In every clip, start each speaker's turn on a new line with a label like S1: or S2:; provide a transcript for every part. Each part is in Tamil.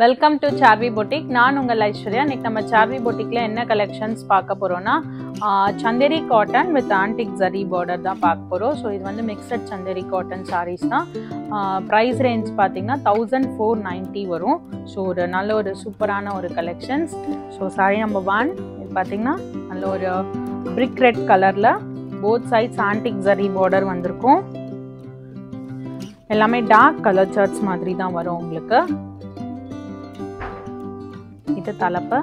S1: வெல்கம் டு சார்வி பொட்டிக் நான் உங்கள் ஐஸ்வர்யா இன்னைக்கு நம்ம சார்வி பொட்டிக்ல என்ன கலெக்ஷன்ஸ் பார்க்க போறோம்னா ஆஹ், Chanderi cotton with antique zari border தான் பார்க்க போகிறோம் ஸோ இது வந்து மிக்சட் சந்தேரி காட்டன் சாரீஸ் தான் ப்ரைஸ் ரேஞ்ச் பார்த்தீங்கன்னா தௌசண்ட் ஃபோர் நைன்ட்டி வரும் ஸோ ஒரு நல்ல ஒரு சூப்பரான ஒரு collections so saree number one இது பார்த்தீங்கன்னா நல்ல ஒரு பிரிக் ரெட் கலரில் both sides antique zari border வந்திருக்கும் எல்லாமே டார்க் கலர் ஷர்ட்ஸ் மாதிரி தான் வரும் உங்களுக்கு இது தலைப்பு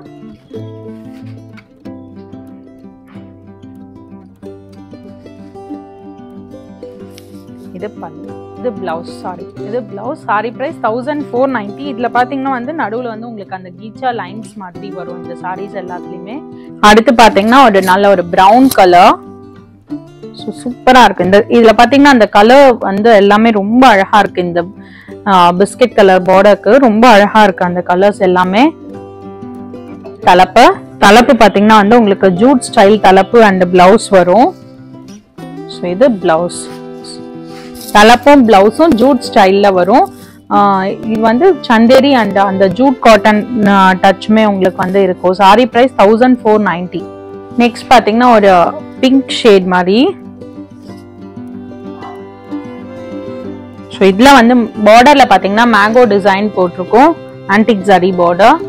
S1: இது பல்லு இது பிளவுஸ் சாரி இது blouse saree price thousand four ninety இதில் பார்த்தீங்கன்னா வந்து நடுவில் வந்து உங்களுக்கு அந்த கீச்சா லைன்ஸ் மாதிரி வரும் இந்த சாரீஸ் எல்லாத்துலேயுமே அடுத்து பார்த்தீங்கன்னா ஒரு நல்ல ஒரு ப்ரௌன் கலர் ஸோ சூப்பராக இருக்கு இந்த இதில் பார்த்தீங்கன்னா அந்த கலர் வந்து எல்லாமே ரொம்ப அழகாக இருக்கு இந்த பிஸ்கட் கலர் பார்டருக்கு ரொம்ப அழகாக இருக்கு அந்த கலர்ஸ் எல்லாமே தலைப்பு தலைப்பு பார்த்தீங்கன்னா வந்து உங்களுக்கு ஜூட் ஸ்டைல் தலைப்பு அண்ட் பிளவுஸ் வரும் ஸோ இது பிளவுஸ் தலைப்பும் பிளவுஸும் ஜூட் ஸ்டைலில் வரும் ஆஹ் இது வந்து சந்தேரி அண்ட் அந்த ஜூட் காட்டன் டச்சுமே உங்களுக்கு வந்து இருக்கும் saree price thousand four ninety next பார்த்தீங்கன்னா ஒரு பிங்க் ஷேட் மாதிரி ஸோ இதில் வந்து பார்டரில் பார்த்தீங்கன்னா மேங்கோ டிசைன் போட்டிருக்கோம் ஆன்டிக் ஜரி பார்டர்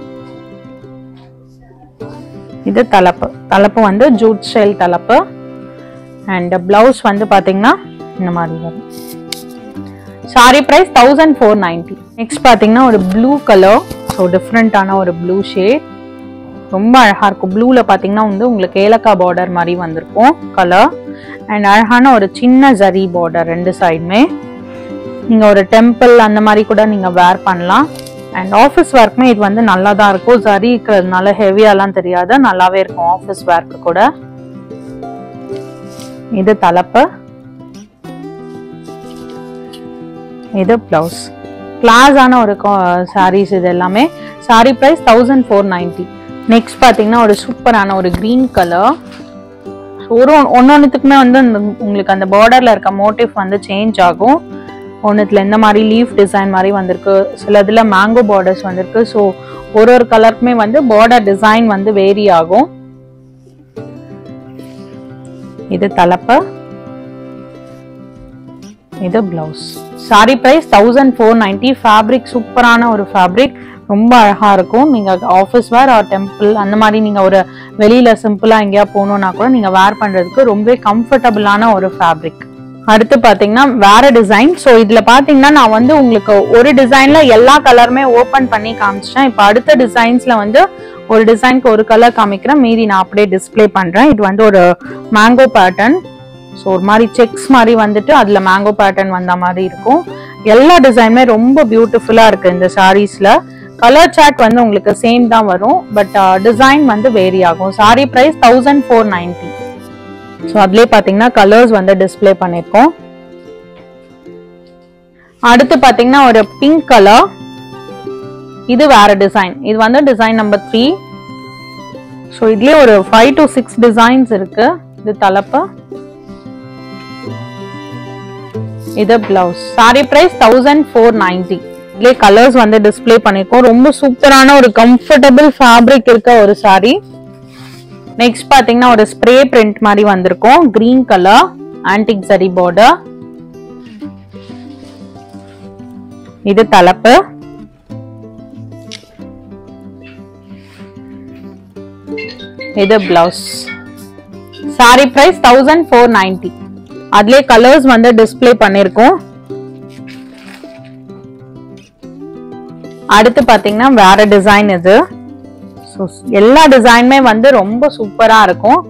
S1: இது தலைப்பு தலைப்பு வந்து ஜூட் ஸ்டைல் தலைப்பு அண்ட் பிளவுஸ் வந்து பார்த்தீங்கன்னா இந்த மாதிரி வரும் saree price thousand four ninety next பார்த்தீங்கன்னா ஒரு ப்ளூ கலர் ஸோ டிஃப்ரெண்ட்டான ஒரு ப்ளூ ஷேட் ரொம்ப அழகாக இருக்கும் ப்ளூவில் பார்த்தீங்கன்னா வந்து உங்களுக்கு ஏலக்காய் பார்டர் மாதிரி வந்திருக்கும் கலர் அண்ட் அழகான ஒரு சின்ன ஜரி பார்டர் ரெண்டு சைடுமே நீங்கள் ஒரு டெம்பிள் அந்த மாதிரி கூட நீங்கள் வேர் பண்ணலாம் அண்ட் ஆஃபீஸ் ஒர்க்குமே இது வந்து நல்லா தான் இருக்கும் ஜரி இருக்கிறதுனால ஹெவியாலாம் தெரியாது நல்லாவே இருக்கும் ஆஃபீஸ் ஒர்க்கு கூட இது தலைப்பு இது பிளவுஸ் கிளாஸான ஒரு சாரீஸ் இது எல்லாமே saree price thousand four ninety next பார்த்தீங்கன்னா ஒரு சூப்பரான ஒரு க்ரீன் கலர் ஒரு ஒன்னொன்றுத்துக்குமே வந்து இந்த உங்களுக்கு அந்த பார்டரில் இருக்க மோட்டிவ் வந்து சேஞ்ச் ஆகும் ஒன்றுத்துல இந்த மாதிரி லீஃப் டிசைன் மாதிரி வந்திருக்கு சிலதுல மேங்கோ பார்டர்ஸ் வந்திருக்கு ஸோ ஒரு ஒரு கலருக்குமே வந்து பார்டர் டிசைன் வந்து வேரி ஆகும் இது தலைப்பு இது blouse saree price thousand four ninety fabric சூப்பரான ஒரு ஃபேப்ரிக் ரொம்ப அழகா இருக்கும் நீங்க ஆஃபீஸ் வேர் ஆர் டெம்பிள் அந்த மாதிரி நீங்க ஒரு வெளியில சிம்பிளா எங்கேயா போகணும்னா கூட நீங்க வேர் பண்றதுக்கு ரொம்ப கம்ஃபர்டபுளான ஒரு ஃபேப்ரிக் அடுத்து பாத்தீங்கன்னா வேற டிசைன் ஸோ இதுல பாத்தீங்கன்னா நான் வந்து உங்களுக்கு ஒரு டிசைன்ல எல்லா கலருமே ஓபன் பண்ணி காமிச்சிட்டேன் இப்போ அடுத்த டிசைன்ஸ்ல வந்து ஒரு டிசைனுக்கு ஒரு கலர் காமிக்கிறேன் மீதி நான் அப்படியே டிஸ்ப்ளே பண்றேன் இது வந்து ஒரு மேங்கோ பேட்டர்ன் ஸோ ஒரு மாதிரி செக்ஸ் மாதிரி வந்துட்டு அதுல மேங்கோ பேட்டர்ன் வந்த மாதிரி இருக்கும் எல்லா டிசைனுமே ரொம்ப பியூட்டிஃபுல்லா இருக்கு இந்த சாரீஸ்ல கலர் சார்ட் வந்து உங்களுக்கு சேம் தான் வரும் பட் டிசைன் வந்து வேரி ஆகும் saree price thousand four ninety so அதுலேயே பார்த்தீங்கன்னா கலர்ஸ் வந்து டிஸ்ப்ளே பண்ணியிருக்கோம் அடுத்து பார்த்தீங்கன்னா ஒரு பிங்க் கலர் இது வேற டிசைன் இது வந்து டிசைன் நம்பர் த்ரீ ஸோ இதுலேயே ஒரு ஃபைவ் டு சிக்ஸ் டிசைன்ஸ் இருக்கு இது தலைப்பு இது blouse saree price thousand four ninety இதுலேயே கலர்ஸ் வந்து டிஸ்ப்ளே பண்ணியிருக்கோம் ரொம்ப சூப்பரான ஒரு கம்ஃபர்டபுள் ஃபேப்ரிக் இருக்க ஒரு சாரி நெக்ஸ்ட் பாத்தீங்கன்னா ஒரு ஸ்ப்ரே பிரிண்ட் மாதிரி வந்திருக்கும் green colour antique zari border இது தலைப்பு இது blouse saree price thousand four ninety அதுலயே கலர்ஸ் வந்து டிஸ்ப்ளே பண்ணிருக்கோம் அடுத்து பாத்தீங்கன்னா வேற டிசைன் இது ஸோ எல்லா டிசைனுமே வந்து ரொம்ப சூப்பரா இருக்கும்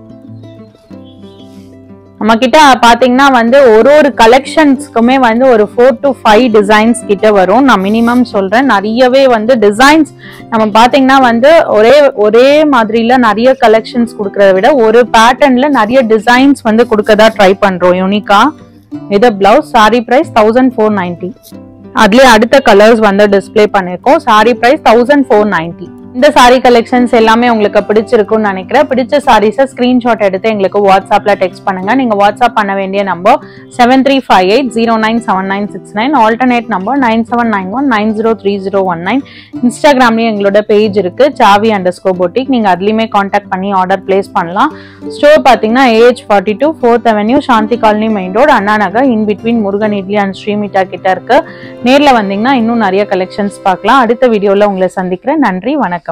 S1: நம்ம கிட்ட பாத்தீங்கன்னா வந்து ஒரு ஒரு கலெக்ஷன்ஸ்க்குமே வந்து ஒரு ஃபோர் டு ஃபைவ் டிசைன்ஸ் கிட்ட வரும் நான் மினிமம் சொல்றேன் நிறையவே வந்து டிசைன்ஸ் நம்ம பாத்தீங்கன்னா வந்து ஒரே ஒரே மாதிரில நிறைய கலெக்ஷன்ஸ் கொடுக்கறத விட ஒரு பேட்டர்ன்ல நிறைய டிசைன்ஸ் வந்து கொடுக்கதா ட்ரை பண்றோம் யூனிக்கா இது blouse saree price thousand four ninety அதுலயே அடுத்த கலர்ஸ் வந்து டிஸ்ப்ளே பண்ணிருக்கோம் saree price thousand four ninety இந்த saree கலெக்ஷன்ஸ் எல்லாமே உங்களுக்கு பிடிச்சிருக்கும்னு நினைக்கிறேன் பிடிச்ச சாரீஸை ஸ்கிரீன்ஷாட் எடுத்து எங்களுக்கு வாட்ஸ்அப்ல டெக்ஸ்ட் பண்ணுங்க நீங்க வாட்ஸ்அப் பண்ண வேண்டிய number seven three five eight zero nine seven nine six nine alternate number nine seven nine one nine zero three zero one nine இன்ஸ்டாகிராம்லயும் எங்களோட பேஜ் இருக்கு சாவி அண்டர் ஸ்கோ பொட்டிக் நீங்க அதுலயுமே காண்டாக்ட் பண்ணி ஆர்டர் பிளேஸ் பண்ணலாம் ஸ்டோர் பாத்தீங்கன்னா A H forty two fourth avenue Shanti colony main road Anna Nagar in between Murugan Idli and ஸ்ரீமிட்டா கிட்ட இருக்கு நேர்ல வந்தீங்கன்னா இன்னும் நிறைய கலெக்ஷன்ஸ் பார்க்கலாம் அடுத்த வீடியோல உங்களை சந்திக்கிறேன் நன்றி வணக்கம்